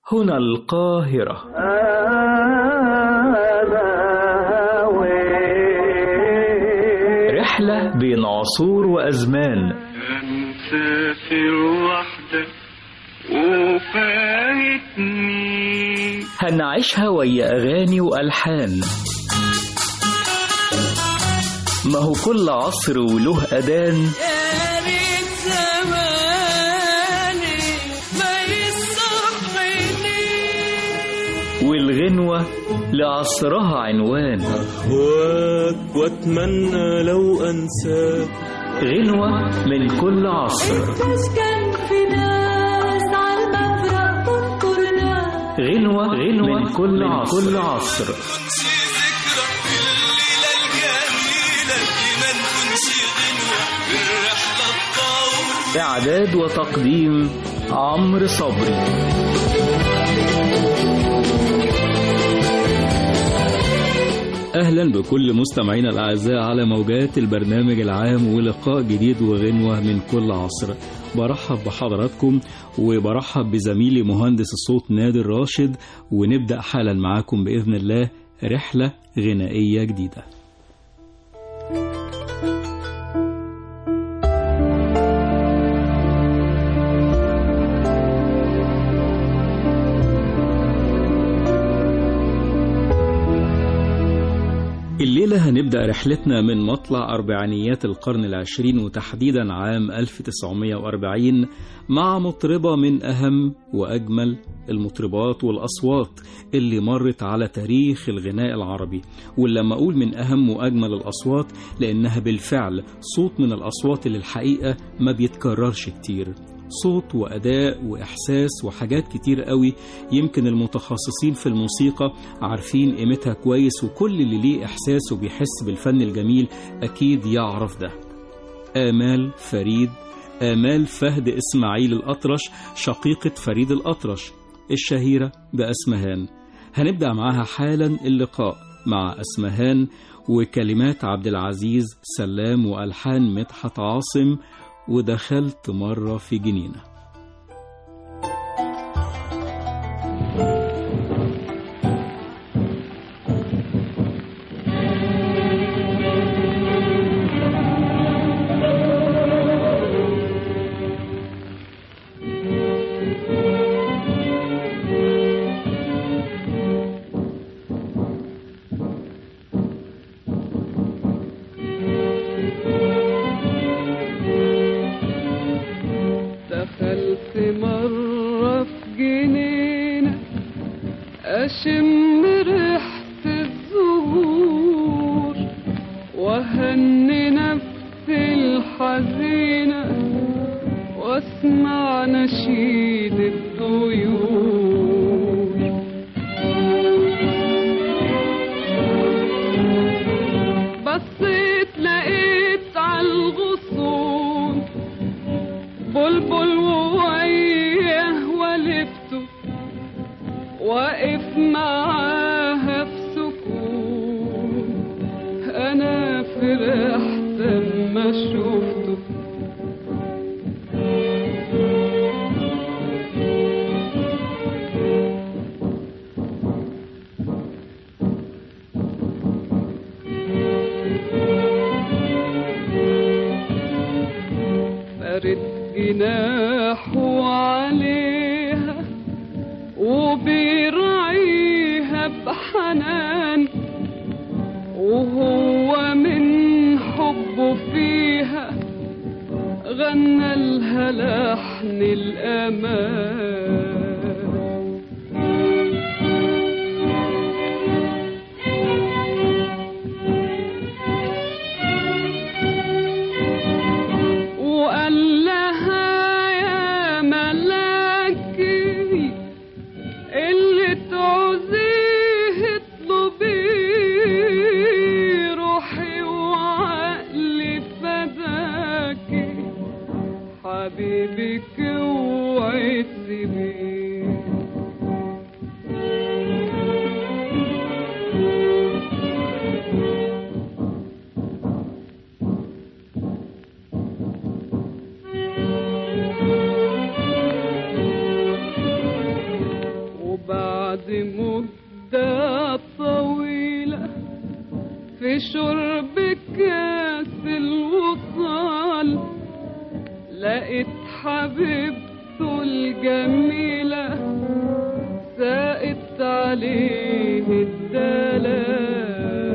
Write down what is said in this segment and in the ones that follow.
هنا القاهرة رحلة بين عصور وأزمان مسافر وحدك وفايتني هنعيشها ويا أغاني وألحان ما هو كل عصر وله أذان يا ريت زماني ما يصحيني والغنوة لعصرها عنوان أهواك وأتمنى لو أنساك غنوة من كل عصر كان في ناس على المفرق تنكر ناس غنوة غنوة من كل عصر, كل عصر. إعداد وتقديم عمرو صبري أهلا بكل مستمعينا الأعزاء على موجات البرنامج العام ولقاء جديد وغنوة من كل عصر برحب بحضراتكم وبرحب بزميلي مهندس الصوت نادر راشد ونبدأ حالا معاكم بإذن الله رحلة غنائية جديدة الليلة هنبدأ رحلتنا من مطلع أربعينيات القرن العشرين وتحديدا عام 1940 مع مطربة من أهم وأجمل المطربات والأصوات اللي مرت على تاريخ الغناء العربي ولما أقول من أهم وأجمل الأصوات لأنها بالفعل صوت من الأصوات اللي الحقيقة ما بيتكررش كتير صوت وأداء وإحساس وحاجات كتير قوي يمكن المتخصصين في الموسيقى عارفين قيمتها كويس وكل اللي ليه إحساس وبيحس بالفن الجميل أكيد يعرف ده آمال فريد آمال فهد إسماعيل الأطرش شقيقة فريد الأطرش الشهيرة بأسمهان هنبدأ معاها حالا اللقاء مع أسمهان وكلمات عبد العزيز سلام وألحان مدحت عاصم ودخلت مرة في جنينة دخلت مرة في جنينة أشم ريحة الزهور وهني نفسي الحزينة واسمع نشيد الطيور بصيت لقيت عالغصون بلبل وويه ولفته واقف معاها في سكون انا فرحت اما شفته فرد جناحه عليها وبيرعيها بحنان وهو من حبه فيها غنى لها لحن الأمان وقال لها يا ملاكي اللي تعوزيه اطلبيه روحي وعقلي فداكي حبيبك اوعي تسيبيه بعد مدة طويلة في شرب كاس الوصال لقيت حبيبته الجميلة ساقت عليه الدلال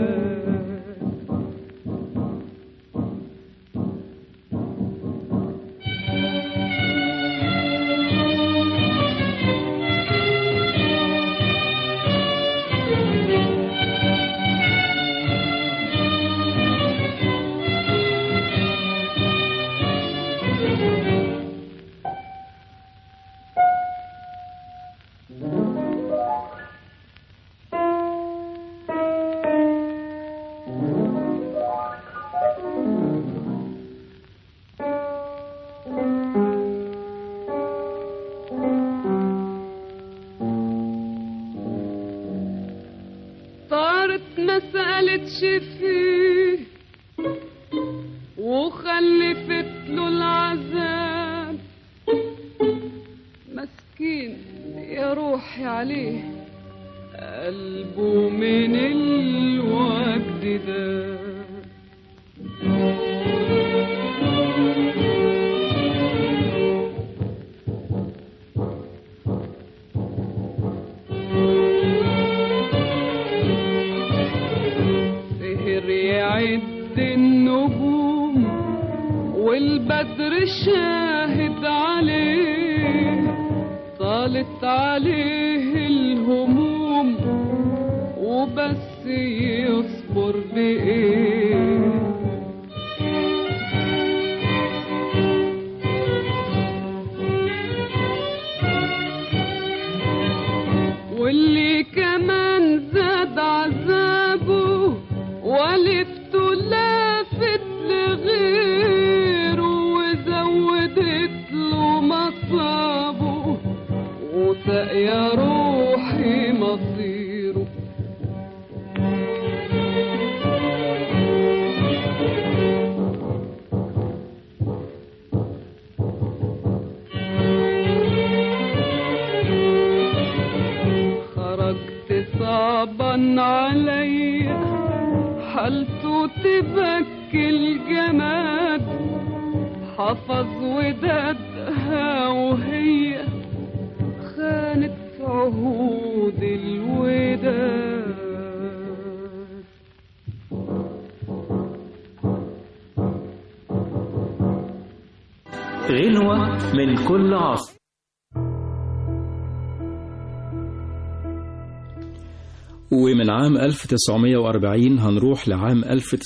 طارت ما سألتش فيه وخلفت له العذاب مسكين يا روحي عليه قلبه من الوجد ده سهر يعد النجوم والبدر شاهد عليه طالت عليه الهموم وبس يصبر بإيه واللي كمان زاد عذابه ولفته لافت لغيره وزودت له مصابه وسق يا روحي مصيره خرجت صعبا عليا حالته تبكي الجماد حفظ ودادها وهي خانت عهود الوداد غنوة من كل عصر ومن عام 1940 هنروح لعام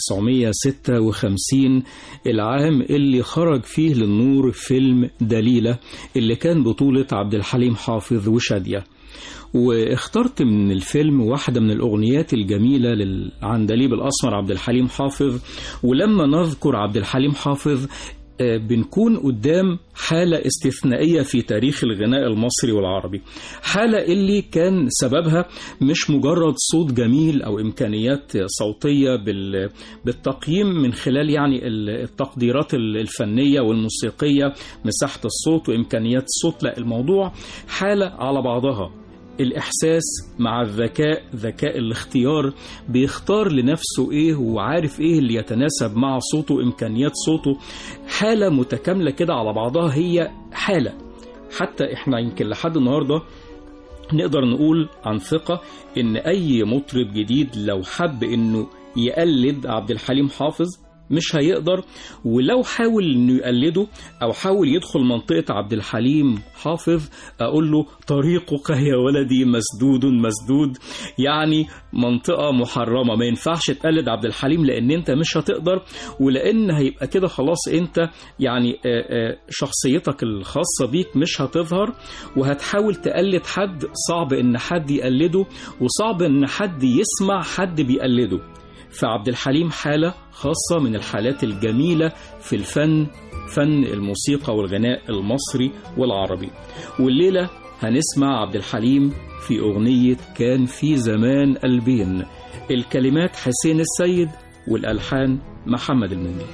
1956 العام اللي خرج فيه للنور فيلم دليلة اللي كان بطولة عبد الحليم حافظ وشادية واخترت من الفيلم واحدة من الأغنيات الجميلة للعندليب الأسمر عبد الحليم حافظ ولما نذكر عبد الحليم حافظ آه، بنكون قدام حالة استثنائية في تاريخ الغناء المصري والعربي حالة اللي كان سببها مش مجرد صوت جميل أو إمكانيات صوتية بال- بالتقييم من خلال يعني ال- التقديرات ال- الفنية والموسيقية مساحة الصوت وإمكانيات الصوت لا الموضوع حالة على بعضها الإحساس مع الذكاء ذكاء الاختيار بيختار لنفسه إيه وعارف إيه اللي يتناسب مع صوته إمكانيات صوته حالة متكاملة كده على بعضها هي حالة حتى إحنا يمكن لحد النهاردة نقدر نقول عن ثقة إن أي مطرب جديد لو حب إنه يقلد عبد الحليم حافظ مش هيقدر ولو حاول انه يقلده او حاول يدخل منطقة عبد الحليم حافظ اقول له طريقك يا ولدي مسدود مسدود يعني منطقة محرمة ما ينفعش تقلد عبد الحليم لان انت مش هتقدر ولان هيبقى كده خلاص انت يعني آه، آه، شخصيتك الخاصة بيك مش هتظهر وهتحاول تقلد حد صعب ان حد يقلده وصعب ان حد يسمع حد بيقلده فعبد الحليم حالة خاصة من الحالات الجميلة في الفن فن الموسيقى والغناء المصري والعربي والليلة هنسمع عبد الحليم في أغنية كان في زمان قلبين الكلمات حسين السيد والألحان محمد المنجي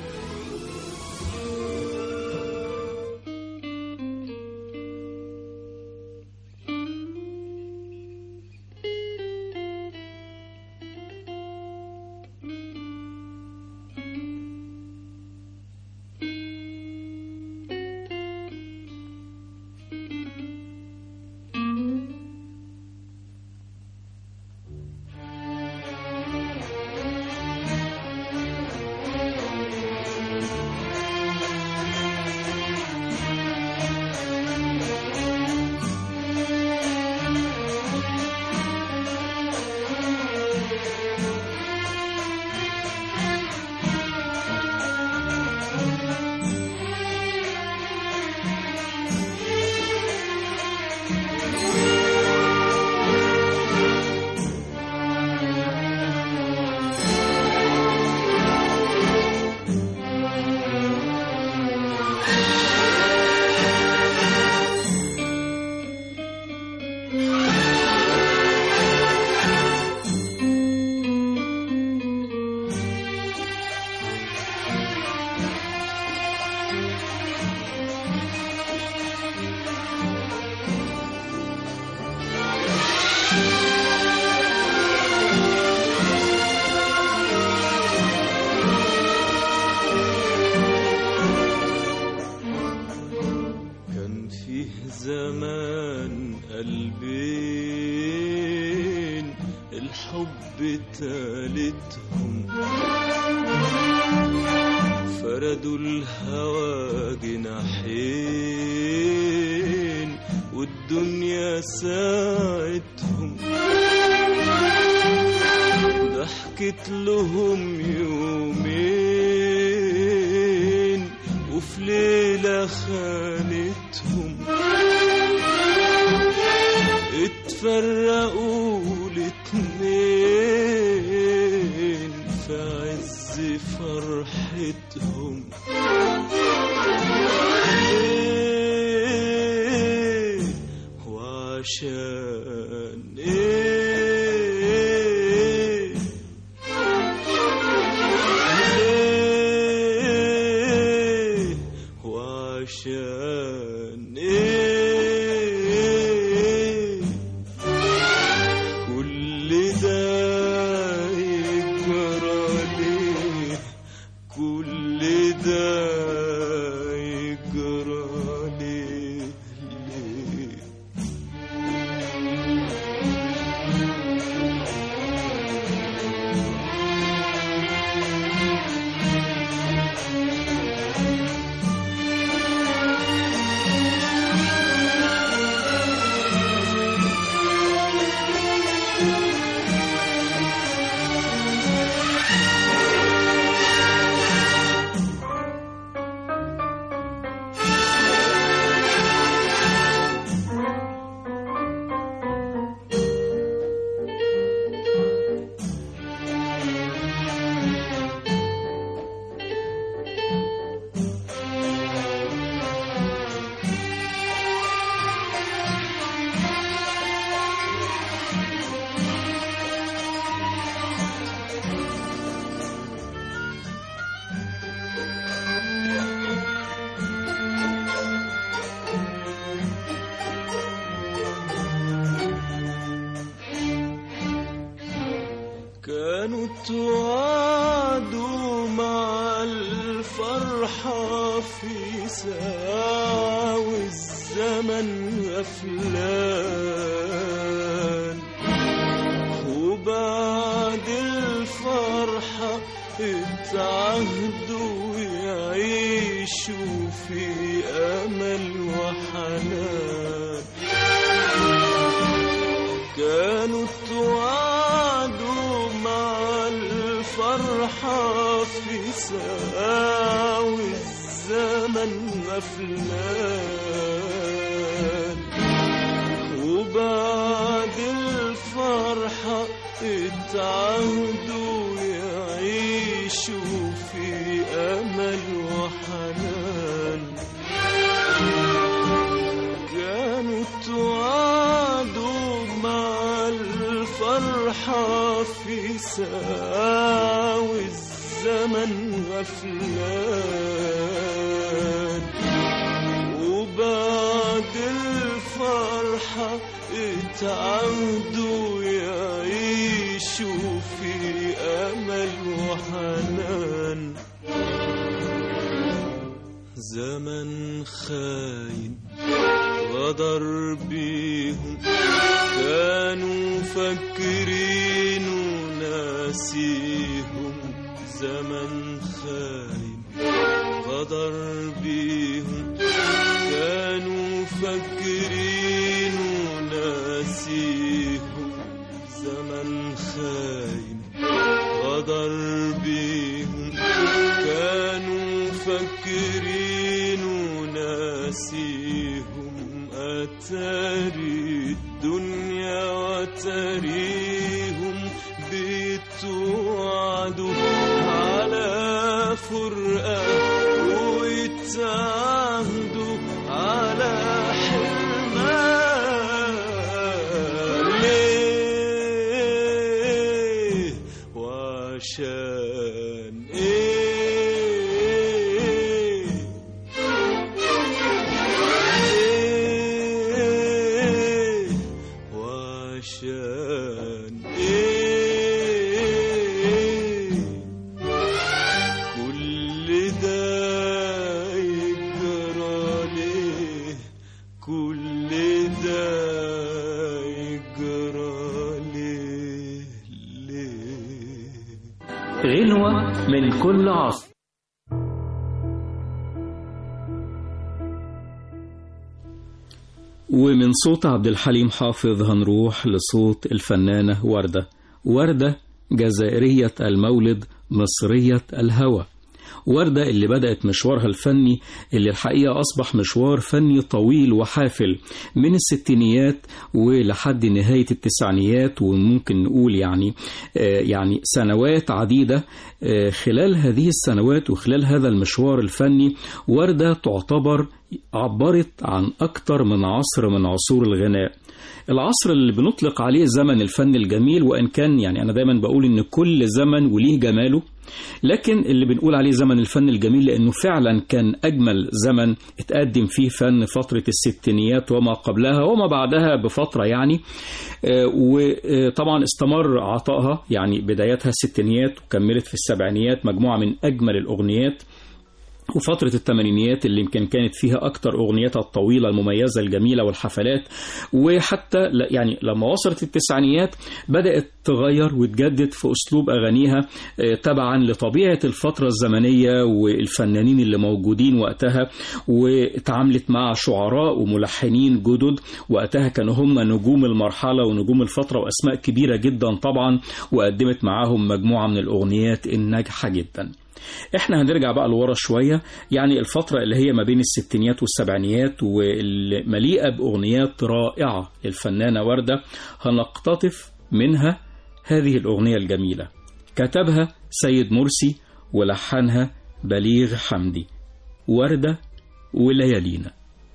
فين الحب تالتهم فردوا الهوى جناحين والدنيا ساعتهم ضحكت لهم يومين وفي ليلة خانتهم اتفرقوا الاتنين في عز فرحتهم ليه وعشان ايه ليه وعشان ايه كل ده يجرى ليه كل ده يجرى ليه ليه كانوا توعدوا مع الفرحة في ساعة والزمن غفلان وبعد الفرحة اتعهدوا يعيشوا في أمل وحنان كانوا توعدوا مع الفرحة في ساعة والزمن غفلان وبعد الفرحة اتعهدوا يعيشوا في أمل وحنان كانوا توعدوا مع الفرحة في ساعة والزمن غفلان وبعد الفرحة اتعودوا يعيشوا في أمل وحنان زمن خاين غدر بيهم كانوا فاكرين وناسيهم زمن خاين غدر بيهم كانوا فاكرين وناسيهم زمن خاين غدر بيهم كانوا فاكرين وناسيهم أتاري الدنيا وتريهم بتوعدوا على فرقة ويتعهدوا على حرمان ليه وعشان ايه ايه وعشان ايه كل ده يجرى ليه كل ده غنوة من كل عصر ومن صوت عبد الحليم حافظ هنروح لصوت الفنانة وردة وردة جزائرية المولد مصرية الهوى وردة اللي بدأت مشوارها الفني اللي الحقيقة أصبح مشوار فني طويل وحافل من الستينيات ولحد نهاية التسعينيات وممكن نقول يعني آه يعني سنوات عديدة آه خلال هذه السنوات وخلال هذا المشوار الفني وردة تعتبر عبرت عن أكثر من عصر من عصور الغناء العصر اللي بنطلق عليه زمن الفن الجميل وإن كان يعني أنا دايما بقول إن كل زمن وليه جماله لكن اللي بنقول عليه زمن الفن الجميل لأنه فعلا كان أجمل زمن اتقدم فيه فن فترة الستينيات وما قبلها وما بعدها بفترة يعني وطبعا استمر عطائها يعني بدايتها الستينيات وكملت في السبعينيات مجموعة من أجمل الأغنيات وفترة الثمانينيات اللي يمكن كانت فيها أكتر أغنيتها الطويلة المميزة الجميلة والحفلات وحتى يعني لما وصلت التسعينيات بدأت تغير وتجدد في أسلوب أغانيها تبعا لطبيعة الفترة الزمنية والفنانين اللي موجودين وقتها وتعاملت مع شعراء وملحنين جدد وقتها كانوا هم نجوم المرحلة ونجوم الفترة وأسماء كبيرة جدا طبعا وقدمت معاهم مجموعة من الأغنيات الناجحة جدا احنا هنرجع بقى لورا شوية يعني الفترة اللي هي ما بين الستينيات والسبعينيات والمليئة بأغنيات رائعة للفنانة وردة هنقتطف منها هذه الأغنية الجميلة كتبها سيد مرسي ولحنها بليغ حمدي وردة وليالينا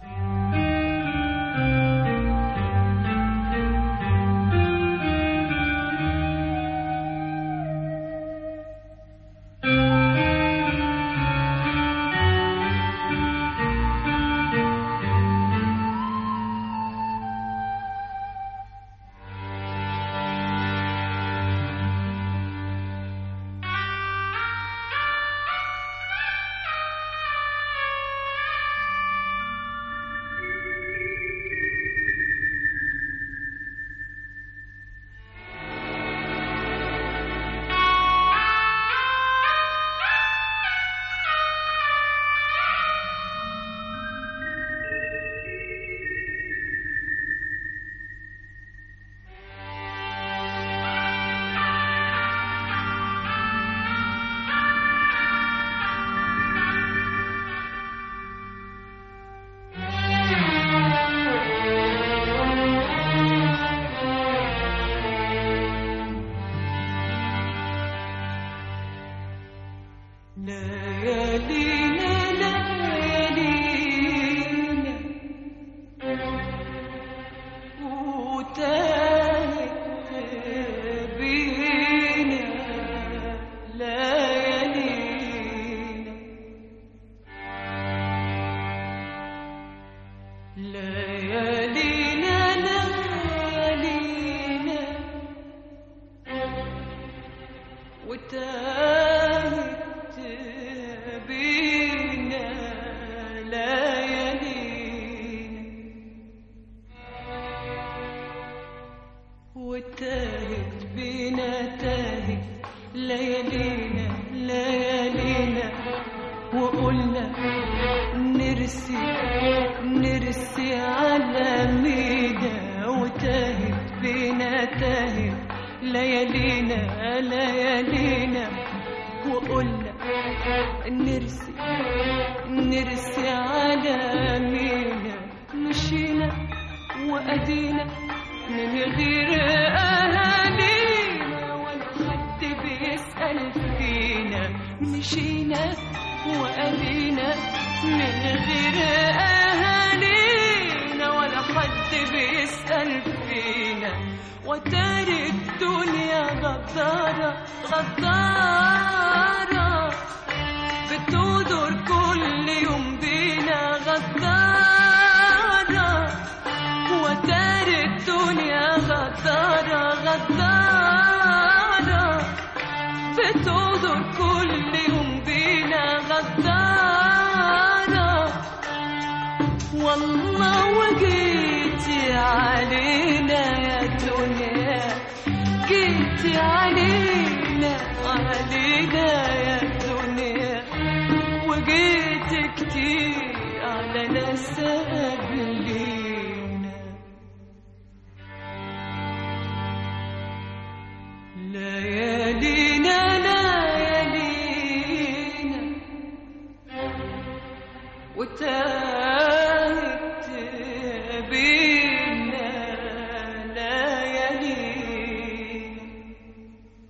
والله وجيتي علينا يا دنيا جيتي علينا علينا ناس قبلينا ليالينا ليالينا وتاهت بينا ليالينا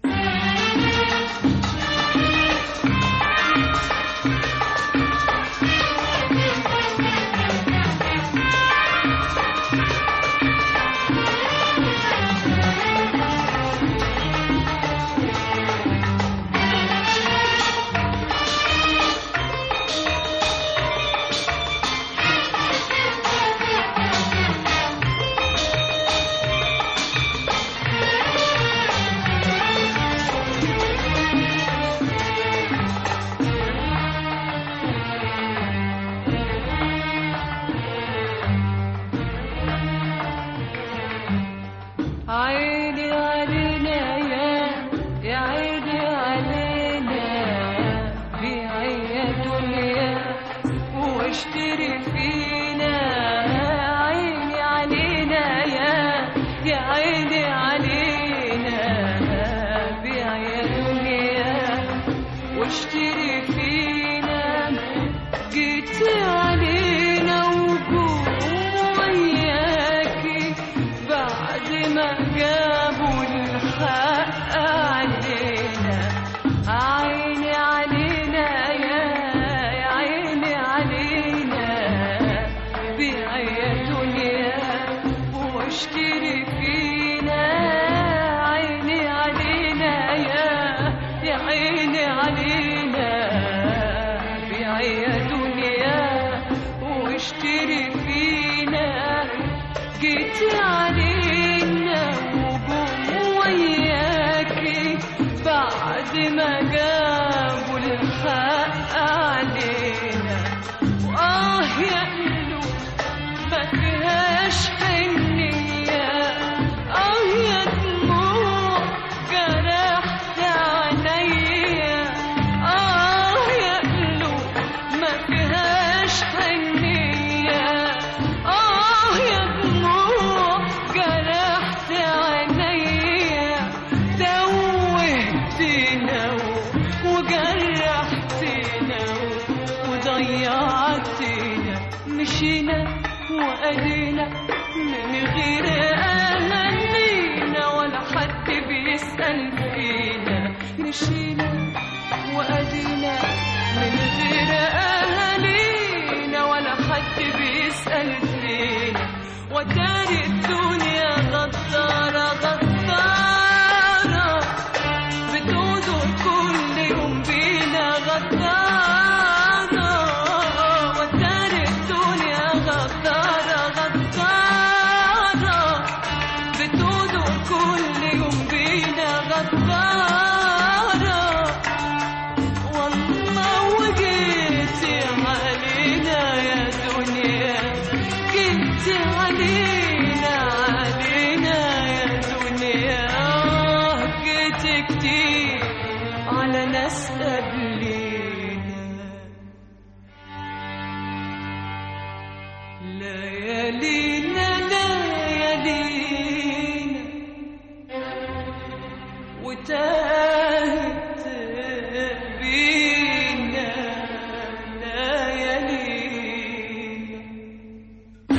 عيني علينا يا يا عيني علينا بيعي دنيا واشتري فينا عيني علينا يا يا عيني علينا بيعي دنيا واشتري فينا جيت علينا وجوه وياكي بعد ما جابوا الحق علينا عيني علينا يا يا عيني علينا بيعي دنيا واشتري فينا عيني علينا يا يا عيني علينا بيعي دنيا واشتري فينا جيت علينا وجم وياكي بعد ما جابوا الحق علينا وآه يا قلوب ما فيهاش حنية آه يا دموع جرحت عينيا آه يا قلوب ما فيهاش حنية آه يا دموع جرحت عينيا توهتنا وجرحتنا وضيعتنا مشينا وأدينا من غير أهالينا ولا حد بيسأل فينا مشينا وأدينا من غير أهالينا ولا حد بيسأل فينا وتاري الدنيا غدارة غدارة بتودر كل يوم بينا غدارة وتاري الدنيا غدارة غدارة بتودر كل يوم بينا غدارة والله وجيتي علينا يا دنيا جيتي علينا علينا يا دنيا آه جيتي كتير على ناس قبلينا ليالينا ليالينا وتاهت بينا ليالينا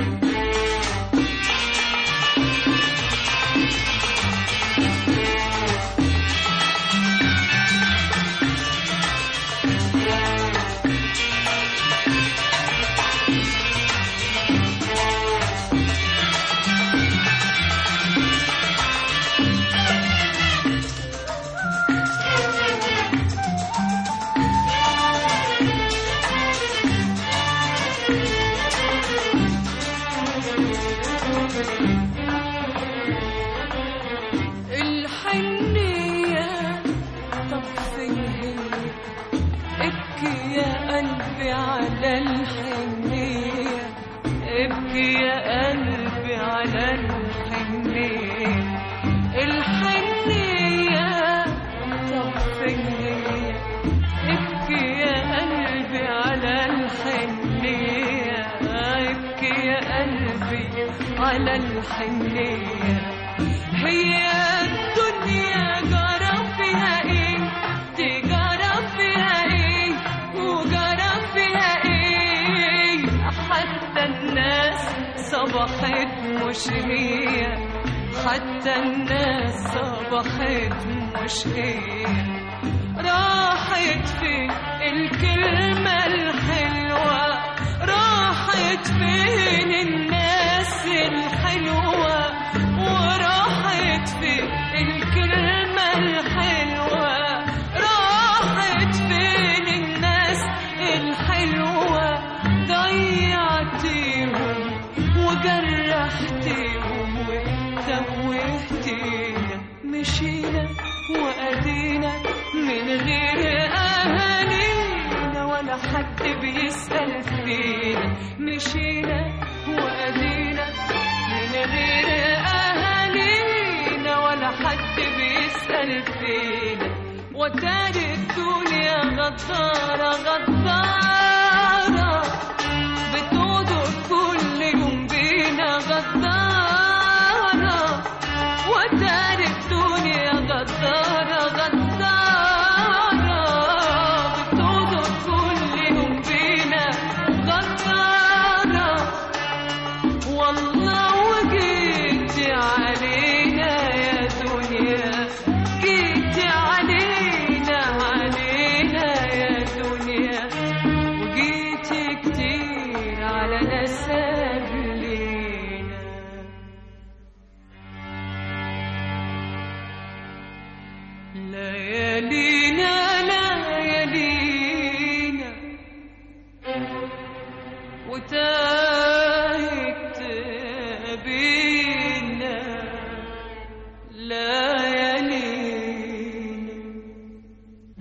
الحنية طب فين هي ابكي يا قلبي على الحنية ابكي يا قلبي على الحنية الحنية طب فين هي ابكي يا قلبي على الحنية على الحنية هي الدنيا جرى فيها ايه تجرى فيها ايه وجرى فيها ايه حتى الناس صبحت مش هي حتى الناس صبحت مش هي راحت فين الكلمة الحلوة راحت فين الناس الحلوة وراحت فين الكلمة الحلوة راحت فين الناس الحلوة ضيعتيهم وجرحتيهم وتوهتينا مشينا وأدينا من غير أهالينا ولا حد بيسأل فينا مشينا وأدينا من غير أهالينا ولا حد بيسأل فينا وتاري الدنيا غدارة غدارة بتودر كل يوم بينا غدارة وتاري الدنيا غدارة غدارة بتودر كل يوم بينا غدارة والله وجيتي علينا يا دنيا جيتي علينا علينا يا دنيا وجيتي كتير على نسب لينا ليالينا ليالينا وتاهت بينا ليالينا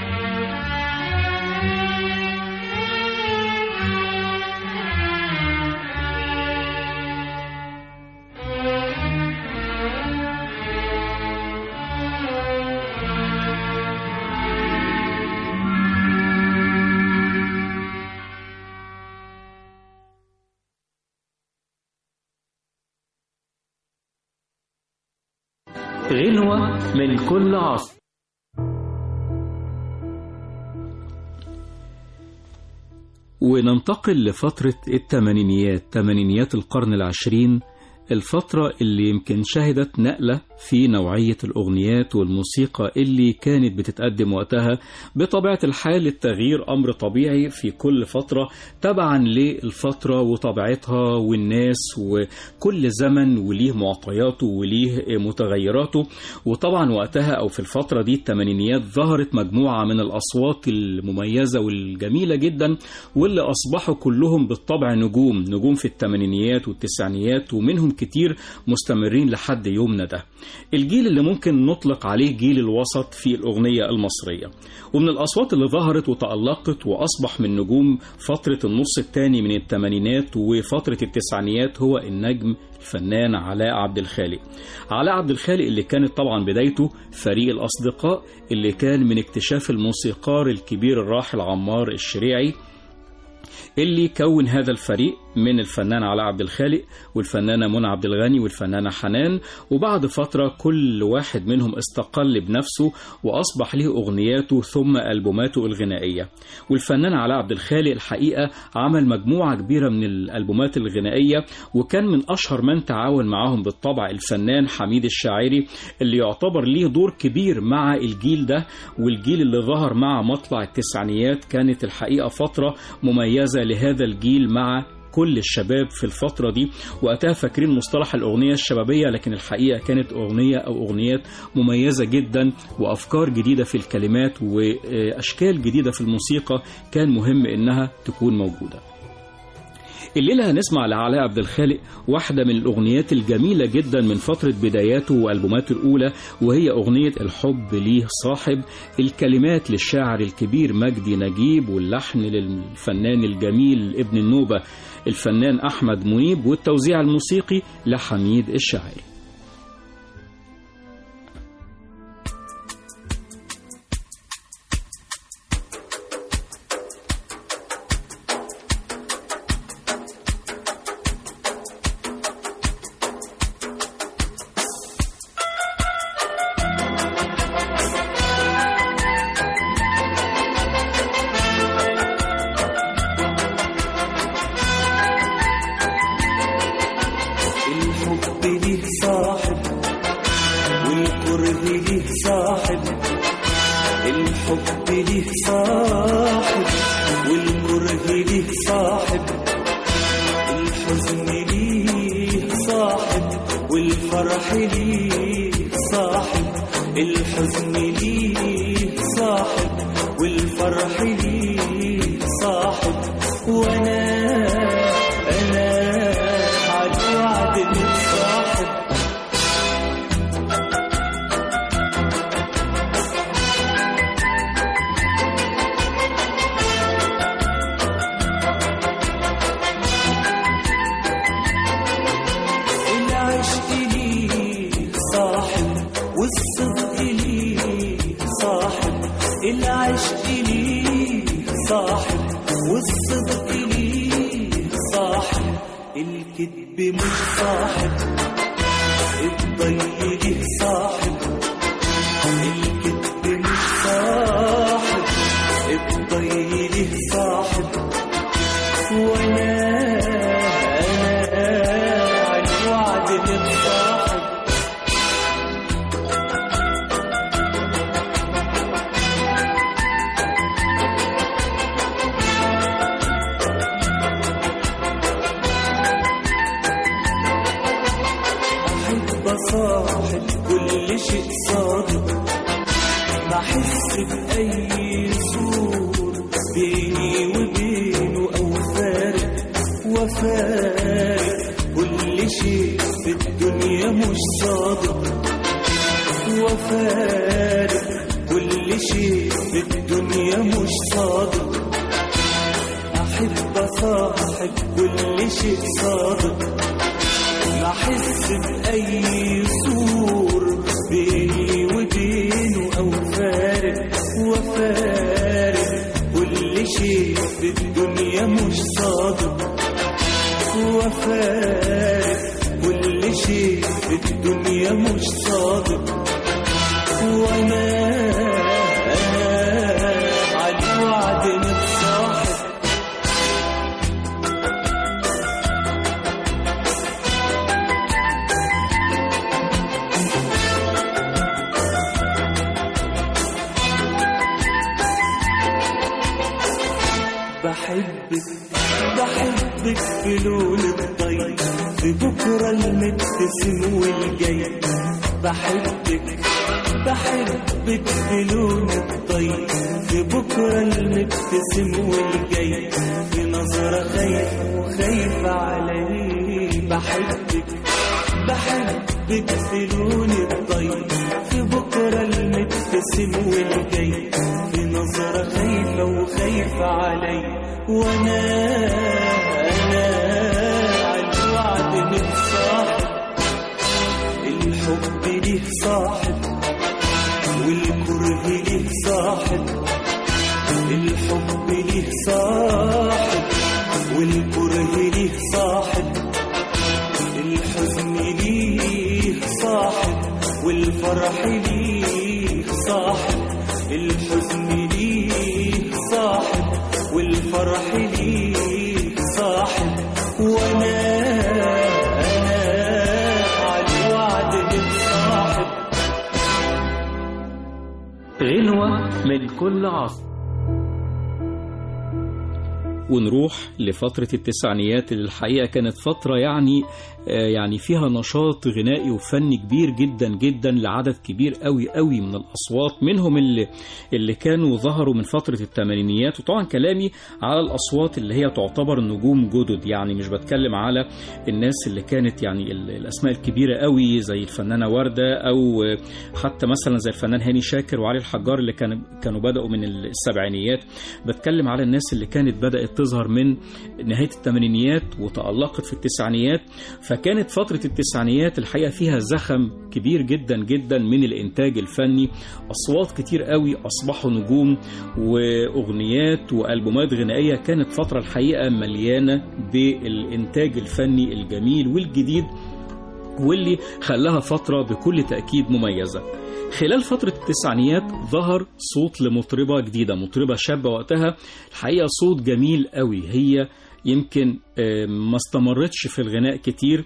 غنوة من كل عصر وننتقل لفترة الثمانينيات ثمانينيات القرن العشرين الفترة اللي يمكن شهدت نقلة في نوعية الأغنيات والموسيقى اللي كانت بتتقدم وقتها بطبيعة الحال التغيير أمر طبيعي في كل فترة تبعا للفترة وطبيعتها والناس وكل زمن وليه معطياته وليه متغيراته وطبعا وقتها أو في الفترة دي الثمانينيات ظهرت مجموعة من الأصوات المميزة والجميلة جدا واللي أصبحوا كلهم بالطبع نجوم نجوم في الثمانينيات والتسعينيات ومنهم كتير مستمرين لحد يومنا ده الجيل اللي ممكن نطلق عليه جيل الوسط في الأغنية المصرية ومن الأصوات اللي ظهرت وتألقت وأصبح من نجوم فترة النص الثاني من الثمانينات وفترة التسعينيات هو النجم الفنان علاء عبد الخالق علاء عبد الخالق اللي كانت طبعا بدايته فريق الأصدقاء اللي كان من اكتشاف الموسيقار الكبير الراحل عمار الشريعي اللي كون هذا الفريق من الفنان علاء عبد الخالق والفنانة منى عبد الغني والفنانة حنان وبعد فترة كل واحد منهم استقل بنفسه وأصبح له أغنياته ثم ألبوماته الغنائية والفنان علاء عبد الخالق الحقيقة عمل مجموعة كبيرة من الألبومات الغنائية وكان من أشهر من تعاون معهم بالطبع الفنان حميد الشاعري اللي يعتبر ليه دور كبير مع الجيل ده والجيل اللي ظهر مع مطلع التسعينيات كانت الحقيقة فترة مميزة لهذا الجيل مع كل الشباب في الفترة دي وقتها فاكرين مصطلح الأغنية الشبابية لكن الحقيقة كانت أغنية أو أغنيات مميزة جدا وأفكار جديدة في الكلمات وأشكال جديدة في الموسيقى كان مهم إنها تكون موجودة الليلة هنسمع لعلاء عبد الخالق واحدة من الأغنيات الجميلة جدا من فترة بداياته وألبوماته الأولى وهي أغنية الحب ليه صاحب الكلمات للشاعر الكبير مجدي نجيب واللحن للفنان الجميل ابن النوبة الفنان أحمد منيب والتوزيع الموسيقي لحميد الشاعري والكره ليه صاحب الحب ليه صاحب والكره ليه صاحب الحزن ليه صاحب والفرح ليه صاحب الحزن ليه صاحب والفرح ليه صاحب وانا انا على الوعد متصاحب العشق ليه صاحب والصدق ليه صاحب العشق ليه صاحب والصدق ليه صاحب الكذب مش صاحب الضي ليه صاحب الكذب مش صاحب الضي ليه صاحب وانا انا على الوعد متصاحب احب اصاحب كل شيء صادق بحس بأي سور بيني وبينه أو فارق وفارق كل شيء في الدنيا مش صادق وفارق كل شيء في الدنيا مش صادق أحب أصاحب كل شيء صادق بحس بأي سور بيني وبينه أو فارق وفارق كل شيء في الدنيا مش صادق وفارق كل شيء في الدنيا مش صادق وأنا أنا على الوعد متصاحب بحبك بحبك في لون الطيب في بكرة المبتسم والجاي بحبك بحبك في لون الطيب في بكرة المبتسم والجاي في نظرة خايفة وخايفة علي بحبك بحبك في لون الطيب في بكرة المبتسم والجاي في نظرة خايفة وخايفة علي وانا انا على الوعد متصاحب الحب ليه صاحب والكره ليه صاحب الحب ليه صاحب والكره ليه صاحب الحزن ليه صاحب والفرح ليه صاحب الحزن ليه صاحب والفرح ليه صاحب وانا انا على الوعد متصاحب غنوة من كل عصر ونروح لفترة التسعينيات اللي الحقيقة كانت فترة يعني آه، يعني فيها نشاط غنائي وفني كبير جدا جدا لعدد كبير قوي قوي من الأصوات منهم اللي اللي كانوا ظهروا من فترة الثمانينيات وطبعا كلامي على الأصوات اللي هي تعتبر نجوم جدد يعني مش بتكلم على الناس اللي كانت يعني ال- الأسماء الكبيرة قوي زي الفنانة وردة أو آه، حتى مثلا زي الفنان هاني شاكر وعلي الحجار اللي كانوا كانوا بدأوا من السبعينيات بتكلم على الناس اللي كانت بدأت تظهر من نهاية الثمانينيات وتألقت في التسعينيات فكانت فترة التسعينيات الحقيقة فيها زخم كبير جدا جدا من الإنتاج الفني أصوات كتير قوي أصبحوا نجوم وأغنيات وألبومات غنائية كانت فترة الحقيقة مليانة بالإنتاج الفني الجميل والجديد واللي خلاها فترة بكل تأكيد مميزة خلال فترة التسعينيات ظهر صوت لمطربة جديدة مطربة شابة وقتها الحقيقة صوت جميل قوي هي يمكن آه، ما استمرتش في الغناء كتير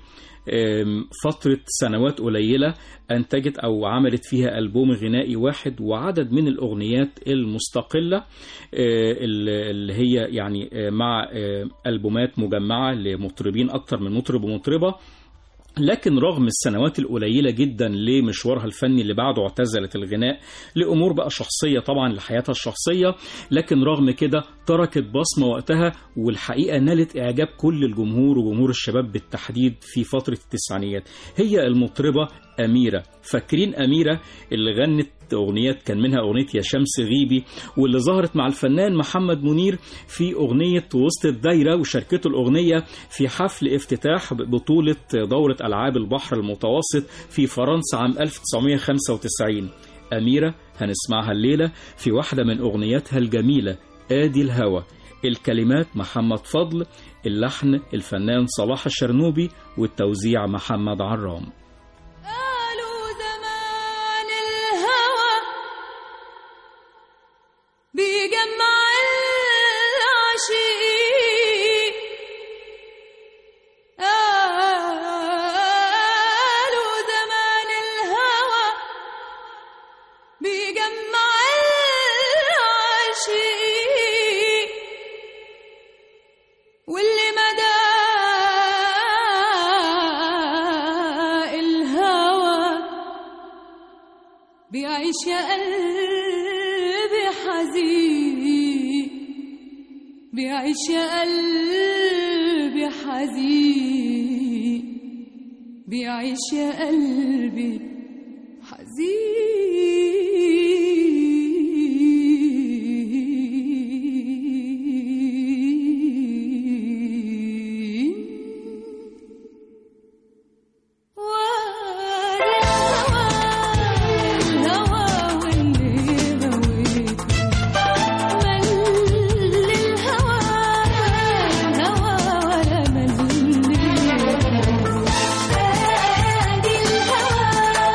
آم، فترة سنوات قليلة أنتجت أو عملت فيها ألبوم غنائي واحد وعدد من الأغنيات المستقلة آه، اللي اللي هي يعني آه، مع آه، ألبومات مجمعة لمطربين أكتر من مطرب ومطربة لكن رغم السنوات القليلة جدا لمشوارها الفني اللي بعده اعتزلت الغناء لأمور بقى شخصية طبعا لحياتها الشخصية لكن رغم كده تركت بصمة وقتها والحقيقة نالت إعجاب كل الجمهور وجمهور الشباب بالتحديد في فترة التسعينيات هي المطربة أميرة فاكرين أميرة اللي غنت أغنيات كان منها أغنية يا شمس غيبي واللي ظهرت مع الفنان محمد منير في أغنية وسط الدايرة وشاركته الأغنية في حفل افتتاح بطولة دورة ألعاب البحر المتوسط في فرنسا عام 1995 أميرة هنسمعها الليلة في واحدة من أغنياتها الجميلة آدي الهوى الكلمات محمد فضل اللحن الفنان صلاح الشرنوبي والتوزيع محمد عرام قالوا زمان الهوى بيجمع العشيق قالوا زمان الهوى بيجمع العشيق واللي مدى الهوى بيعيش يا قلبي حزين بيعيش يا قلبي حزين بيعيش يا قلبي حزين الهوى واللي غويته مل الهوى الهوى ولا مل ادي الهوى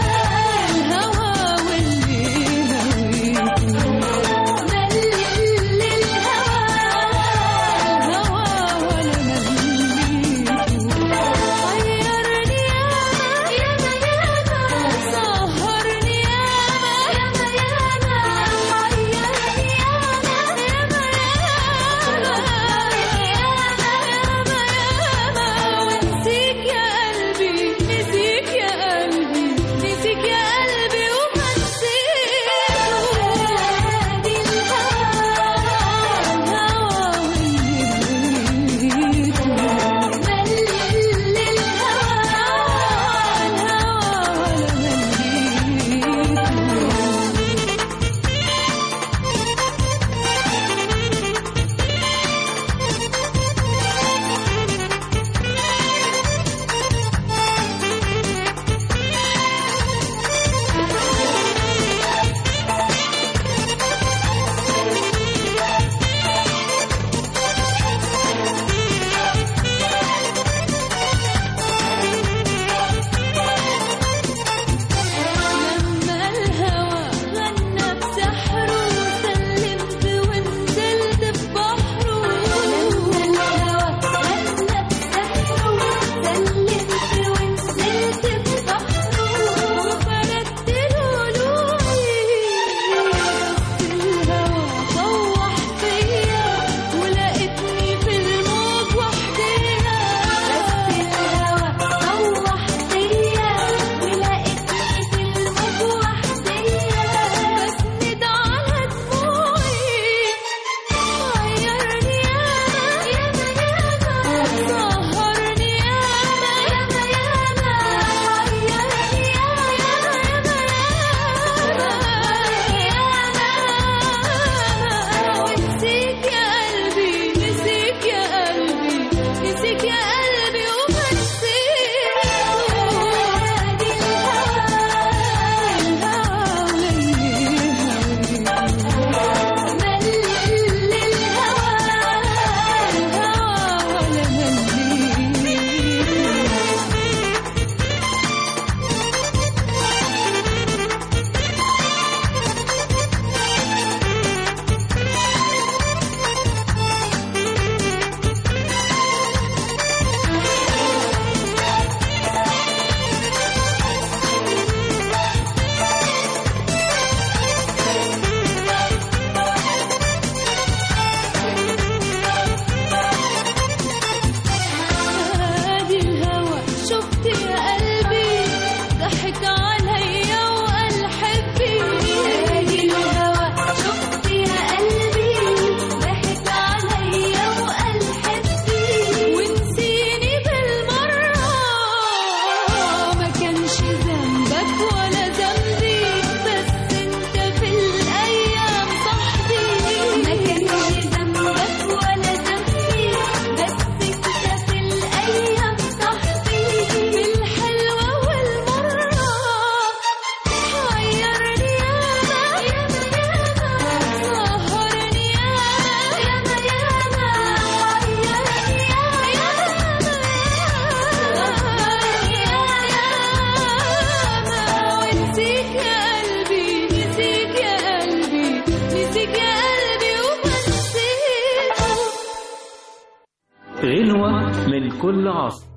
كل عصر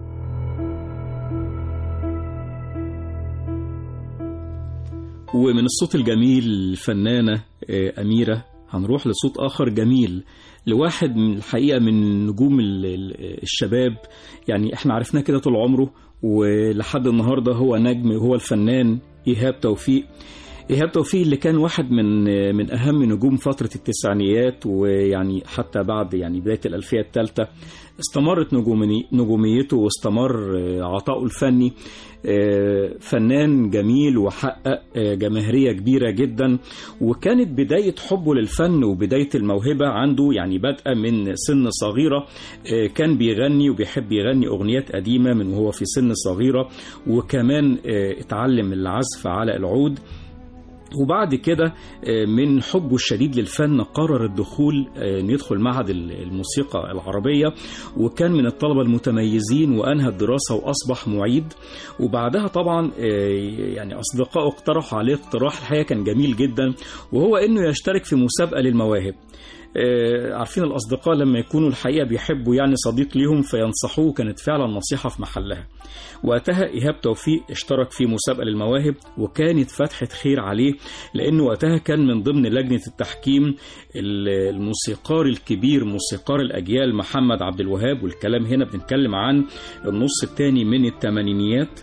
ومن الصوت الجميل الفنانة آه، أميرة هنروح لصوت آخر جميل لواحد من الحقيقة من نجوم ال- ال- الشباب يعني احنا عرفناه كده طول عمره ولحد النهاردة هو نجم وهو الفنان إيهاب توفيق إيهاب توفيق اللي كان واحد من من أهم نجوم فترة التسعينيات ويعني حتى بعد يعني بداية الألفية الثالثة استمرت نجومني نجوميته واستمر آه، عطاؤه الفني آه، فنان جميل وحقق آه، جماهيرية كبيرة جدا وكانت بداية حبه للفن وبداية الموهبة عنده يعني بادئة من سن صغيرة آه، كان بيغني وبيحب يغني أغنيات قديمة من وهو في سن صغيرة وكمان آه، اتعلم العزف على العود وبعد كده آه، من حبه الشديد للفن قرر الدخول آه، ان يدخل معهد الموسيقى العربيه وكان من الطلبه المتميزين وانهى الدراسه واصبح معيد وبعدها طبعا آه، يعني اصدقائه اقترحوا عليه اقتراح الحقيقه كان جميل جدا وهو انه يشترك في مسابقه للمواهب آه، عارفين الأصدقاء لما يكونوا الحقيقة بيحبوا يعني صديق ليهم فينصحوه كانت فعلا نصيحة في محلها وقتها إيهاب توفيق اشترك في مسابقة للمواهب وكانت فتحة خير عليه لأنه وقتها كان من ضمن لجنة التحكيم ال- الموسيقار الكبير موسيقار الأجيال محمد عبد الوهاب والكلام هنا بنتكلم عن النص الثاني من الثمانينيات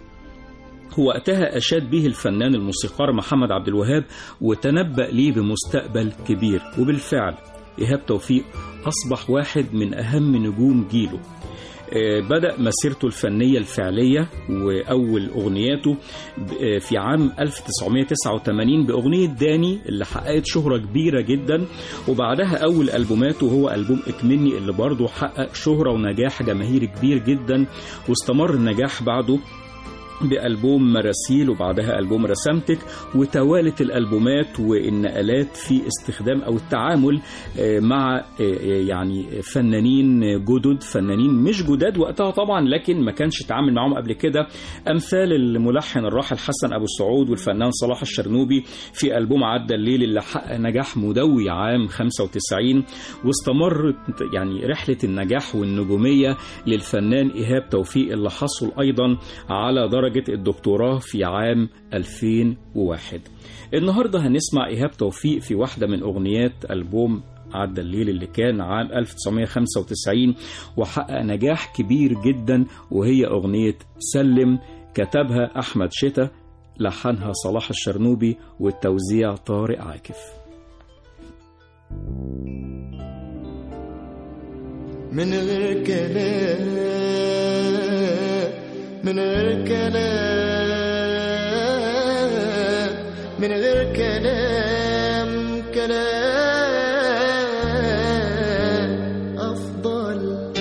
وقتها أشاد به الفنان الموسيقار محمد عبد الوهاب وتنبأ ليه بمستقبل كبير وبالفعل إيهاب توفيق أصبح واحد من أهم نجوم جيله آه، بدأ مسيرته الفنية الفعلية وأول أغنياته ب- آه، في عام 1989 بأغنية داني اللي حققت شهرة كبيرة جدا وبعدها أول ألبوماته هو ألبوم إكمني اللي برضه حقق شهرة ونجاح جماهيري كبير جدا واستمر النجاح بعده بألبوم مراسيل وبعدها ألبوم رسمتك وتوالت الألبومات والنقلات في استخدام أو التعامل آه، مع آه، يعني فنانين جدد فنانين مش جداد وقتها طبعا لكن ما كانش اتعامل معاهم قبل كده أمثال الملحن الراحل حسن أبو السعود والفنان صلاح الشرنوبي في ألبوم عدى الليل اللي حقق نجاح مدوي عام 95 واستمرت يعني رحلة النجاح والنجومية للفنان إيهاب توفيق اللي حصل أيضا على درجة الدكتوراه في عام 2001 النهاردة هنسمع إيهاب توفيق في واحدة من أغنيات ألبوم عدى الليل اللي كان عام 1995 وحقق نجاح كبير جدا وهي أغنية سلم كتبها أحمد شتا لحنها صلاح الشرنوبي والتوزيع طارق عاكف من غير كلام من غير كلام من غير كلام كلام أفضل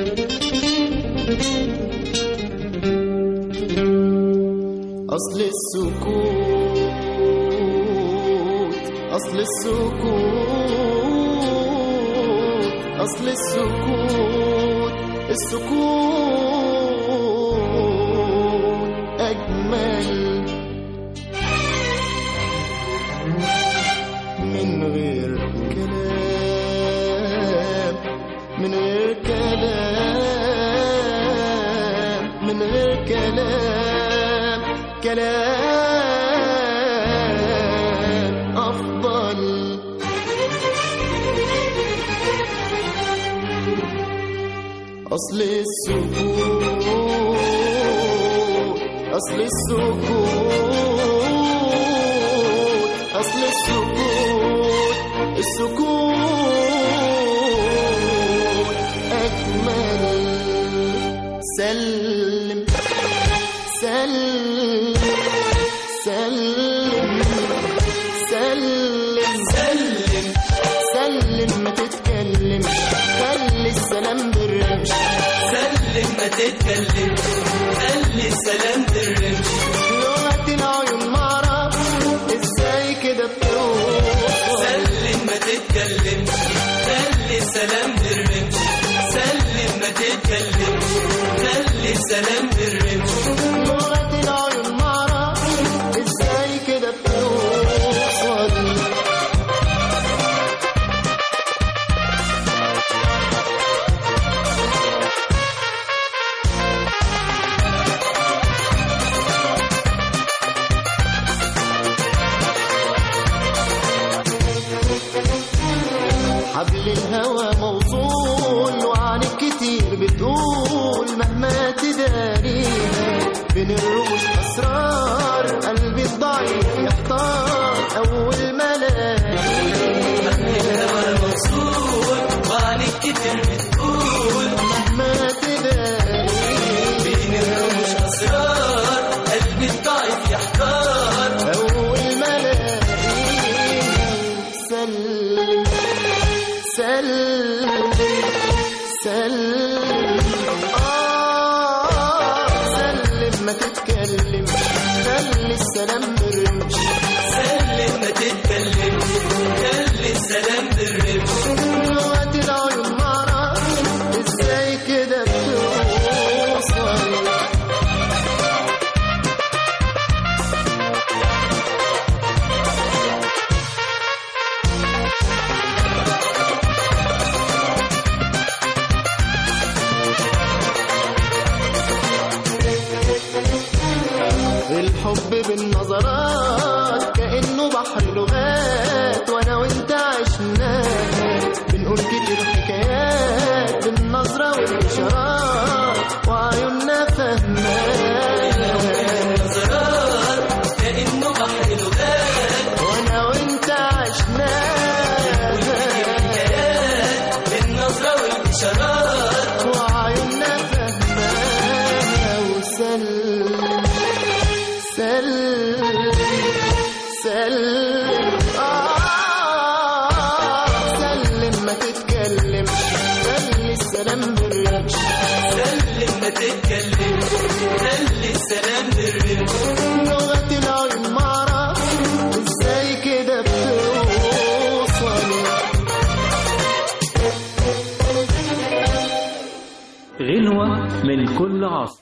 أصل السكوت أصل السكوت أصل السكوت السكوت أجمل من غير كلام من غير كلام من غير كلام كلام أفضل أصل السكوت أصل السكوت أصل السكوت السكوت أجمل سلم سلم سلم سلم سلم سلم ما تتكلمش خلي السلام بالرمش سلم ما تتكلم خلي السلام بالرمش لغة العيون معرفش ازاي كده بتوصل سلم ما تتكلم خلي السلام بالرمش سلم ما تتكلم خلي السلام بالرمش لغة العيون معرفش ازاي كده بتوصل الهوى موصول وعنك كتير بتقول مهما تداريها بين الرموش أسرار قلبي الضعيف يحتار أول ما الاقيها الهوى موصول وعنك كتير بتقول مهما تداريها بين الرموش أسرار قلبي الضعيف يحتار أول ما الاقيها سلم سلم سلم آه سلم ما تتكلم خلي السلام بالرمش سلم ما تتكلم خلي السلام بالرمش لغة العيون معرفش ازاي كده بتوصل الحب بالنظرات كأنه بحر لغات وانا وانت عشناه بنقول كتير حكايات بالنظرة والإشارات وعيوننا فهماه كأنه بحر لغات وانا وانت عشناه بالنظرة والإشارات وعيوننا فهماه وسلم سلم سلم آه سلم ما تتكلم خلي السلام بالرمش سلم ما تتكلم خلي السلام بالرمش لغة العيون معرفش ازاي كده بتوصل غنوة من كل عصر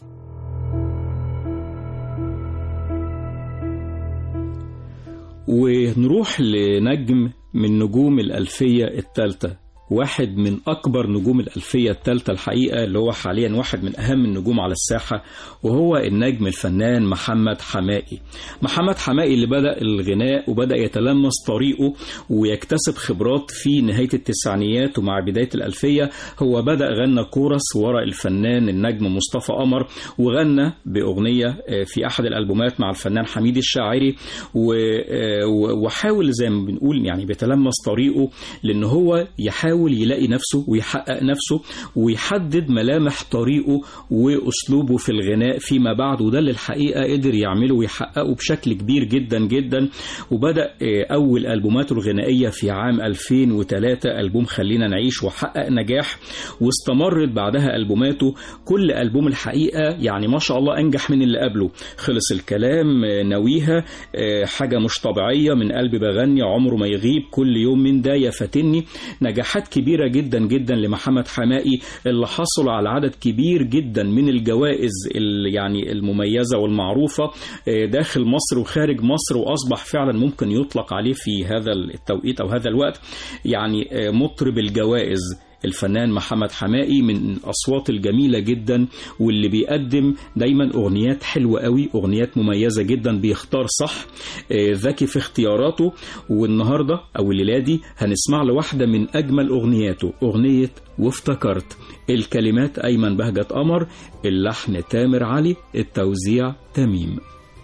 ونروح لنجم من نجوم الألفية الثالثة واحد من أكبر نجوم الألفية الثالثة الحقيقة اللي هو حاليا واحد من أهم النجوم على الساحة وهو النجم الفنان محمد حمائي محمد حمائي اللي بدأ الغناء وبدأ يتلمس طريقه ويكتسب خبرات في نهاية التسعينيات ومع بداية الألفية هو بدأ غنى كورس ورا الفنان النجم مصطفى قمر وغنى بأغنية آه، في أحد الألبومات مع الفنان حميد الشاعري و- آه، و- وحاول زي ما بنقول يعني بيتلمس طريقه لأن هو يحاول يلاقي نفسه ويحقق نفسه ويحدد ملامح طريقه وأسلوبه في الغناء فيما بعد وده اللي الحقيقة قدر يعمله ويحققه بشكل كبير جدا جدا وبدأ آه، أول ألبوماته الغنائية في عام 2003 ألبوم خلينا نعيش وحقق نجاح واستمرت بعدها ألبوماته كل ألبوم الحقيقة يعني ما شاء الله أنجح من اللي قبله خلص الكلام آه، ناويها آه، حاجة مش طبيعية من قلبي بغني عمره ما يغيب كل يوم من ده يفتني نجاحات كبيرة جدا جدا لمحمد حمائي اللي حصل على عدد كبير جدا من الجوائز ال- يعني المميزة والمعروفة آه، داخل مصر وخارج مصر وأصبح فعلا ممكن يطلق عليه في هذا التوقيت أو هذا الوقت يعني آه، مطرب الجوائز الفنان محمد حمائي من الأصوات الجميلة جدا واللي بيقدم دايما أغنيات حلوة قوي أغنيات مميزة جدا بيختار صح آه، ذكي في اختياراته والنهاردة أو الليلة دي هنسمع له واحدة من أجمل أغنياته أغنية وافتكرت الكلمات أيمن بهجة قمر اللحن تامر علي التوزيع تميم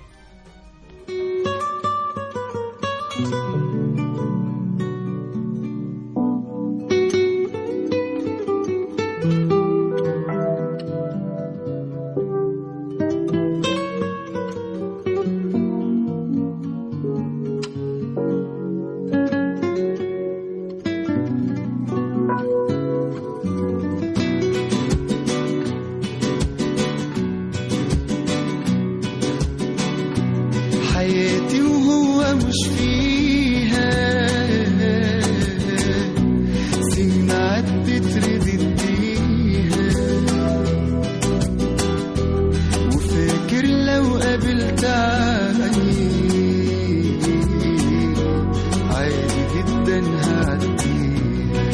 حياتي وهو مش فيها سنين عدت ردت بيها وفاكر لو قابلت عيني عادي جدا هعديها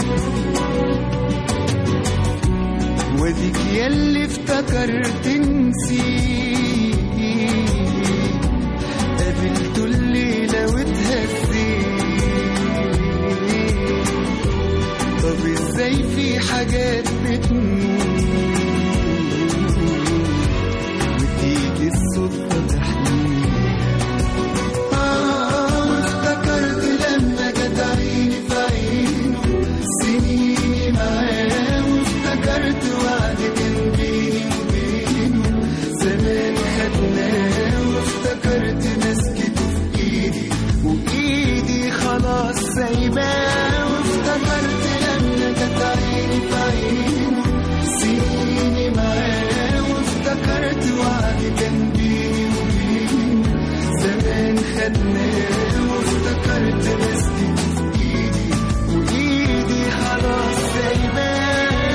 واديك ياللي افتكرت نسيت قابلته الليلة واتهزيت طب سايباه وافتكرت لما كانت عيني في عينه سنيني معاه وافتكرت وعد كان بيني وبينه زمان خدناه وافتكرت مسكت في ايدي وايدي خلاص سايباه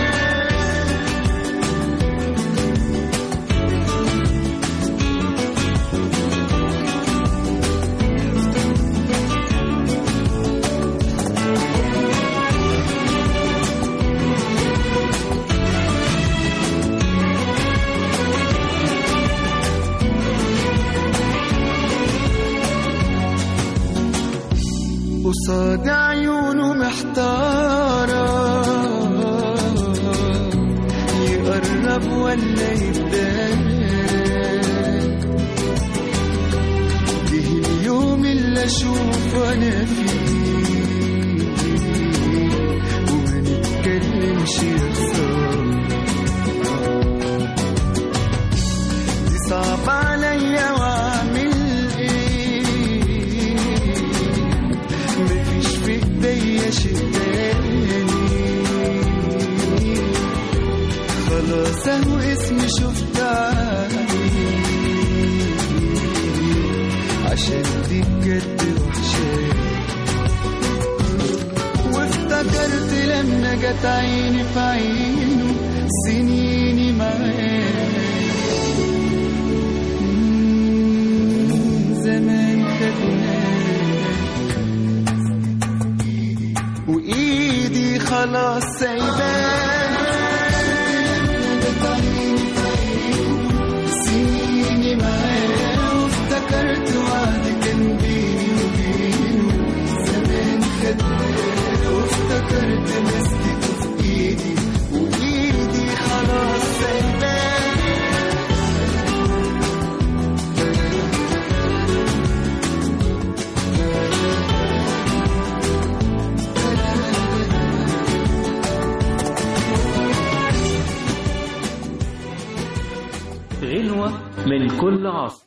قصاد عيونه محتارة يقرب ولا يبدأ جه اليوم اللي أشوف أنا فيه وما نتكلمش يا خسارة دي صعب عليا وأعمل إيه مفيش في ايديا شيء تاني خلاص اهو اسمي شفت عليه عشان دي بجد وحشاني وافتكرت لما جت عيني في عينه سنيني معاه مم، زمان خدناه وايدي خلاص سايباه سنيني معاه وافتكرت وعد كان بيني وبينه زمان خدناه وافتكرت مسكته في ايدي وايدي خلاص سايباه غنوة من كل عصر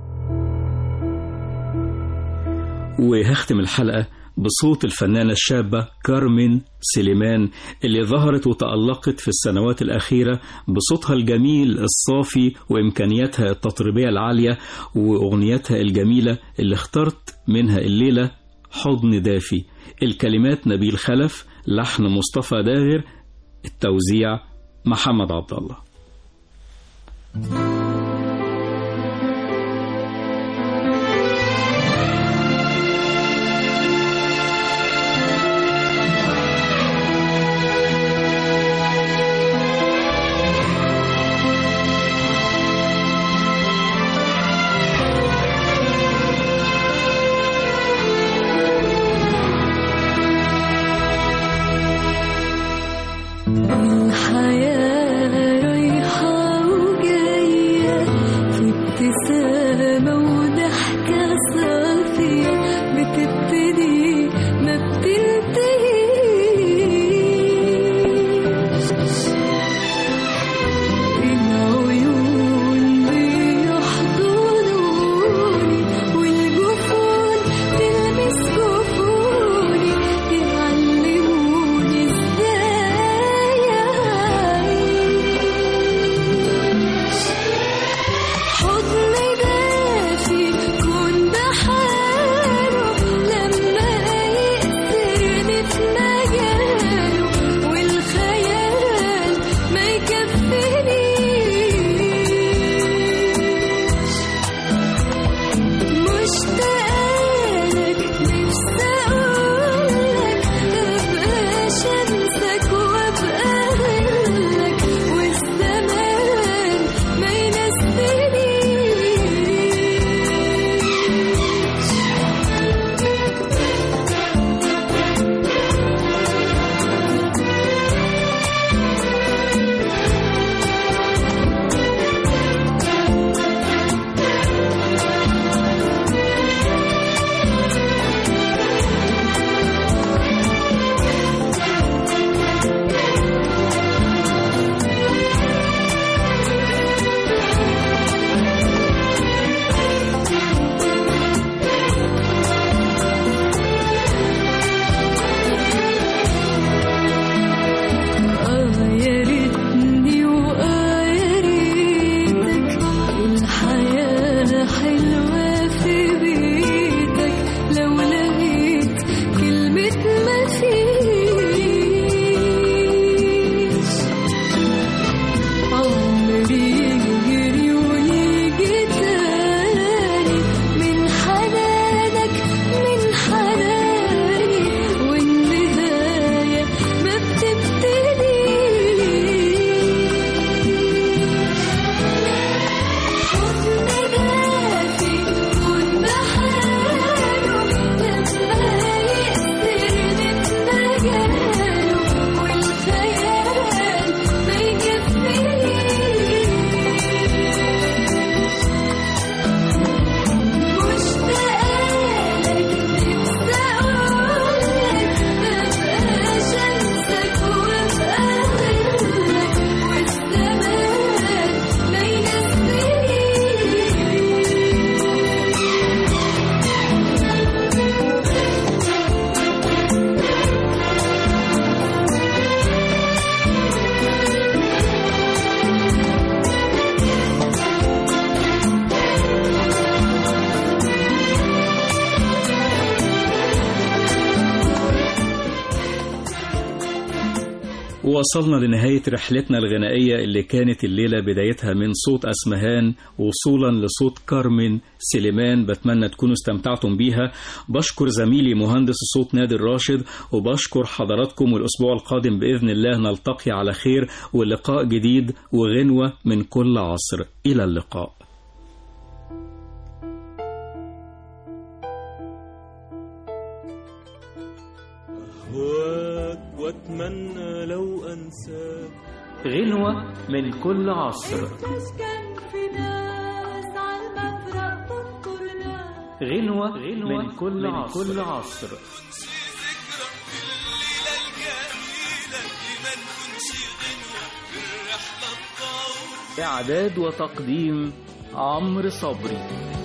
وهختم الحلقة بصوت الفنانة الشابة كارمين سليمان اللي ظهرت وتألقت في السنوات الأخيرة بصوتها الجميل الصافي وإمكانياتها التطريبية العالية وأغنياتها الجميلة اللي اخترت منها الليلة حضن دافي الكلمات نبيل خلف لحن مصطفى داغر التوزيع محمد عبد الله الحياة رايحة وجاية وصلنا لنهاية رحلتنا الغنائية اللي كانت الليلة بدايتها من صوت أسمهان وصولا لصوت كارمن سليمان بتمنى تكونوا استمتعتم بيها بشكر زميلي مهندس الصوت نادر راشد وبشكر حضراتكم والأسبوع القادم بإذن الله نلتقي على خير ولقاء جديد وغنوة من كل عصر إلى اللقاء أهواك وأتمنى لو أنساك غنوة من كل عصر قديش كان في ناس عالمفرق تذكر ناس غنوة من كل عصر, كل عصر. إعداد وتقديم عمرو صبري